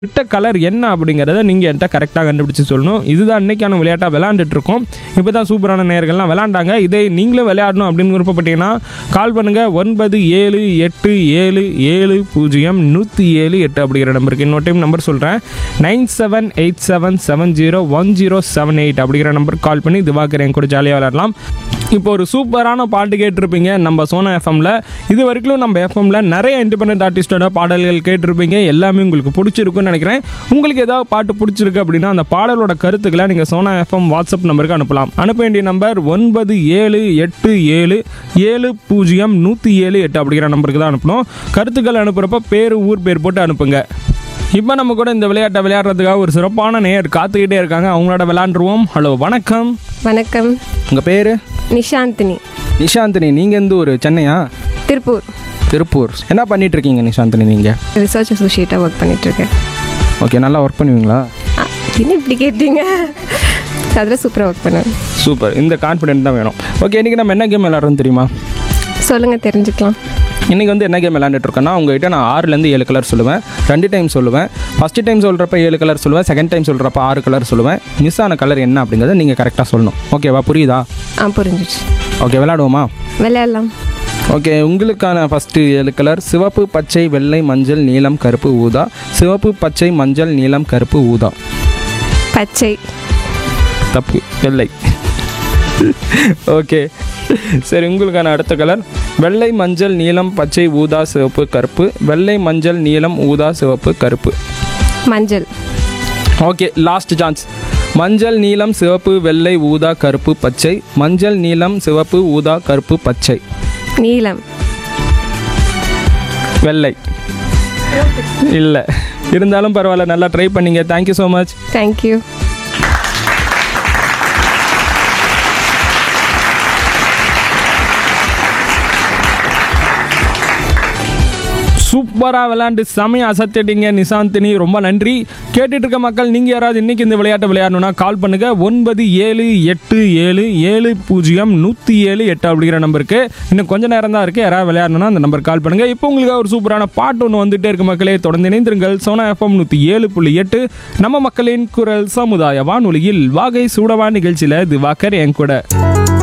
விட்ட கலர் என்ன அப்படிங்கிறத நீங்கள் என்கிட்ட கரெக்டாக கண்டுபிடிச்சு சொல்லணும் இதுதான் இன்னைக்கான விளையாட்டாக விளையாண்டுட்டு இருக்கோம் இப்போ தான் சூப்பரான நேயர்கள்லாம் விளையாண்டாங்க இதை நீங்களும் விளையாடணும் அப்படின்னு விருப்பப்பட்டீங்கன்னா கால் பண்ணுங்கள் ஒன்பது ஏழு எட்டு ஏழு ஏழு பூஜ்ஜியம் நூற்றி ஏழு எட்டு அப்படிங்கிற நம்பருக்கு இன்னொரு டைம் நம்பர் சொல்கிறேன் nine seven eight seven seven zero one zero seven eight அப்படிங்கிற நம்பருக்கு கால் பண்ணி திவாகர் என் கூட ஜாலியாக விளையாடலாம் இப்போ ஒரு சூப்பரான பாட்டு கேட்டிருப்பீங்க நம்ம சோனா எஃப்எம்ல இது வரைக்கும் நம்ம எஃப்எம்ல நிறைய இண்டிபெண்டன்ட் ஆர்டிஸ்டோட பாடல்கள் கேட்டிருப்பீங்க எல்லாமே உங்களுக்கு பிடிச்சிருக்குன்னு நினைக்கிறேன் உங்களுக்கு ஏதாவது பாட்டு பிடிச்சிருக்கு அப்படின்னா அந்த பாடலோட கருத்துக்களை நீங்கள் சோனா எஃப்எம் வாட்ஸ்அப் நம்பருக்கு அனுப்பலாம் அனுப்ப வேண்டிய நம்பர் ஒன்பது ஏழு எட்டு ஏழு ஏழு பூஜ்ஜியம் நூற்றி ஏழு எட்டு அப்படிங்கிற நம்பருக்கு தான் அனுப்பணும் கருத்துக்கள் அனுப்புகிறப்ப பேர் ஊர் பேர் போட்டு அனுப்புங்க இப்போ நம்ம கூட இந்த விளையாட்டை விளையாடுறதுக்காக ஒரு சிறப்பான நேயர் காத்துக்கிட்டே இருக்காங்க அவங்களோட விளையாண்டுருவோம் ஹலோ வணக்கம் வணக்கம் உங்கள் பேர் நிஷாந்தினி நிஷாந்தினி நீங்கள் எந்த ஊர் சென்னையா திருப்பூர் திருப்பூர் என்ன பண்ணிட்டு இருக்கீங்க நிஷாந்தினி நீங்கள் ரிசர்ச் அசோசியேட்டாக ஒர்க் பண்ணிகிட்ருக்கேன் ஓகே நல்லா ஒர்க் பண்ணுவீங்களா என்ன இப்படி கேட்டீங்க அதில் சூப்பராக ஒர்க் பண்ணுவேன் சூப்பர் இந்த கான்ஃபிடென்ட் தான் வேணும் ஓகே இன்றைக்கி நம்ம என்ன கேம் விளையாடுறோம் தெரியுமா சொல்லுங்கள் தெரிஞ்சுக்கலாம் இன்றைக்கி வந்து என்ன கேம் விளையாண்டுட்டு இருக்கோன்னா உங்ககிட்ட நான் ஆறுலேருந்து ஏழு கலர் சொல்லுவேன் ரெண்டு டைம் சொல்லுவேன் ஃபஸ்ட்டு டைம் சொல்கிறப்ப ஏழு கலர் சொல்லுவேன் செகண்ட் டைம் சொல்கிறப்ப ஆறு கலர் சொல்லுவேன் மிஸ் ஆன கலர் என்ன அப்படிங்கிறத நீங்கள் கரெக்டாக சொல்லணும் ஓகேவா புரியுதா ஆ புரிஞ்சிச்சு ஓகே விளையாடுவோமா விளையாடலாம் ஓகே உங்களுக்கான ஃபஸ்ட்டு ஏழு கலர் சிவப்பு பச்சை வெள்ளை மஞ்சள் நீலம் கருப்பு ஊதா சிவப்பு பச்சை மஞ்சள் நீலம் கருப்பு ஊதா பச்சை தப்பு வெள்ளை ஓகே சரி உங்களுக்கான அடுத்த கலர் வெள்ளை மஞ்சள் நீலம் பச்சை ஊதா சிவப்பு கருப்பு வெள்ளை மஞ்சள் நீலம் ஊதா சிவப்பு கருப்பு மஞ்சள் ஓகே லாஸ்ட் சான்ஸ் மஞ்சள் நீலம் சிவப்பு வெள்ளை ஊதா கருப்பு பச்சை மஞ்சள் நீலம் சிவப்பு ஊதா கருப்பு பச்சை நீலம் வெள்ளை இல்லை இருந்தாலும் பரவாயில்ல நல்லா ட்ரை பண்ணீங்க தேங்க்யூ ஸோ மச் தேங்க்யூ சூப்பராக விளையாண்டு செமையா அசத்திட்டீங்க நிசாந்தினி ரொம்ப நன்றி கேட்டுட்டு இருக்க மக்கள் நீங்கள் யாராவது இன்னைக்கு இந்த விளையாட்டை விளையாடணும்னா கால் பண்ணுங்க ஒன்பது ஏழு எட்டு ஏழு ஏழு பூஜ்ஜியம் நூற்றி ஏழு எட்டு அப்படிங்கிற நம்பருக்கு இன்னும் கொஞ்ச நேரம் தான் இருக்குது யாராவது விளையாடணும்னா அந்த நம்பர் கால் பண்ணுங்க இப்போ உங்களுக்கு ஒரு சூப்பரான பாட்டு ஒன்று வந்துட்டே இருக்கு மக்களே தொடர்ந்து இணைந்திருங்கள் சோனா எஃப்எம் நூற்றி ஏழு புள்ளி எட்டு நம்ம மக்களின் குரல் சமுதாய வானொலியில் வாகை சூடவா நிகழ்ச்சியில் திவாகர் என் கூட